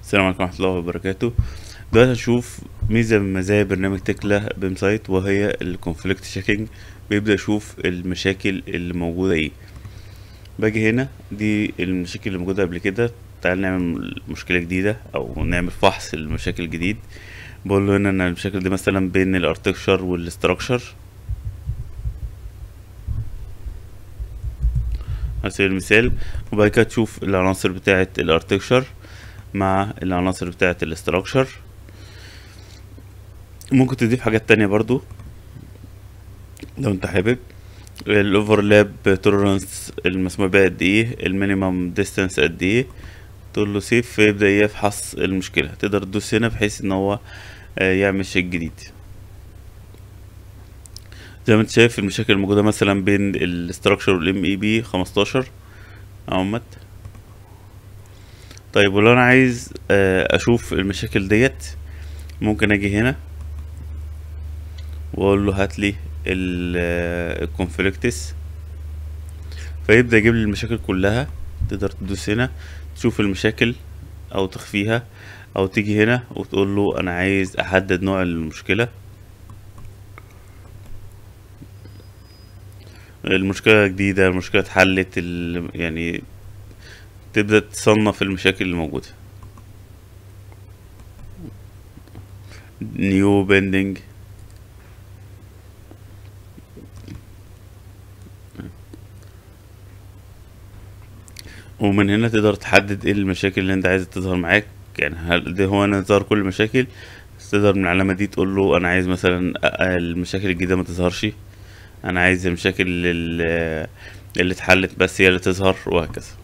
السلام عليكم ورحمة الله وبركاته دلوقتي هنشوف ميزة من مزايا برنامج تكلا بيم سايت وهي الكونفليكت تشيكينج بيبدأ يشوف المشاكل اللي موجودة ايه باجي هنا دي المشاكل اللي موجودة قبل كده تعال نعمل مشكلة جديدة او نعمل فحص المشاكل الجديد بقول له هنا ان المشاكل دي مثلا بين الارتكشر والاستراكشر على سبيل المثال وبعد كده تشوف العناصر بتاعة الارتكشر مع العناصر بتاعة الاستراكشر ممكن تضيف حاجات تانية برضو لو انت حابب الاوفرلاب توليرانس المسموح بيها قد ايه المينيمم ديستانس قد ايه تقول له سيف فيبدأ يفحص المشكلة تقدر تدوس هنا بحيث ان هو آه، يعمل شيء جديد زي ما انت شايف المشاكل الموجودة مثلا بين الاستراكشر والام اي بي خمستاشر اهمت طيب ولو انا عايز آه، اشوف المشاكل ديت ممكن اجي هنا واقول له هات لي الكونفليكتس فيبدأ يجيب لي المشاكل كلها تقدر تدوس هنا تشوف المشاكل او تخفيها او تيجي هنا وتقول له انا عايز احدد نوع المشكلة المشكلة جديدة المشكلة اتحلت ال- يعني تبدأ تصنف المشاكل اللي موجودة نيو بيندنج ومن هنا تقدر تحدد ايه المشاكل اللي انت عايز تظهر معاك يعني هل ده هو انا ظهر كل المشاكل بس تقدر من العلامة دي تقول له انا عايز مثلا أ- المشاكل الجديدة ما تظهرش انا عايز المشاكل اللي, اللي اتحلت بس هي اللي تظهر وهكذا